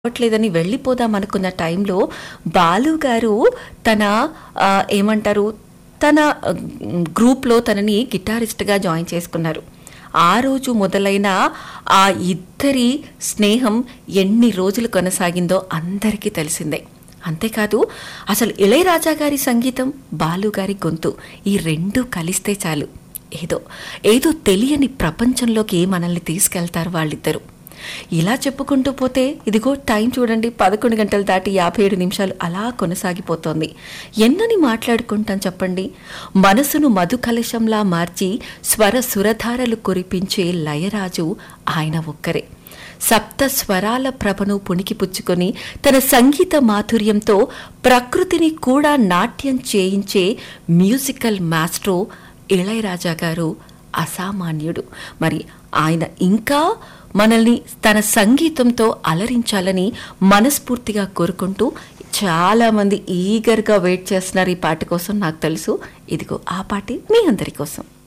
రావట్లేదని వెళ్ళిపోదాం అనుకున్న టైంలో బాలు గారు తన ఆ, ఏమంటారు తన ఆ, గ్రూప్లో తనని గిటారిస్ట్గా జాయిన్ చేసుకున్నారు ఆ రోజు మొదలైన ఆ ఇద్దరి స్నేహం ఎన్ని రోజులు కొనసాగిందో అందరికీ తెలిసిందే అంతేకాదు అసలు ఇళయరాజా గారి సంగీతం బాలు గారి గొంతు ఈ రెండు కలిస్తే చాలు ఏదో ఏదో తెలియని ప్రపంచంలోకి మనల్ని తీసుకెళ్తారు వాళ్ళిద్దరూ ఇలా చెప్పుకుంటూ పోతే ఇదిగో టైం చూడండి పదకొండు గంటలు దాటి యాభై ఏడు నిమిషాలు అలా కొనసాగిపోతోంది ఎన్నని మాట్లాడుకుంటాం చెప్పండి మనసును మధు కలశంలా మార్చి స్వర సురధారలు కురిపించే లయరాజు ఆయన ఒక్కరే సప్త స్వరాల ప్రభను పుణికిపుచ్చుకొని తన సంగీత మాధుర్యంతో ప్రకృతిని కూడా నాట్యం చేయించే మ్యూజికల్ మాస్ట్రో ఇళయరాజా గారు అసామాన్యుడు మరి ఆయన ఇంకా మనల్ని తన సంగీతంతో అలరించాలని మనస్ఫూర్తిగా కోరుకుంటూ చాలా మంది ఈగర్గా వెయిట్ చేస్తున్నారు ఈ పాట కోసం నాకు తెలుసు ఇదిగో ఆ పాటి మీ అందరి కోసం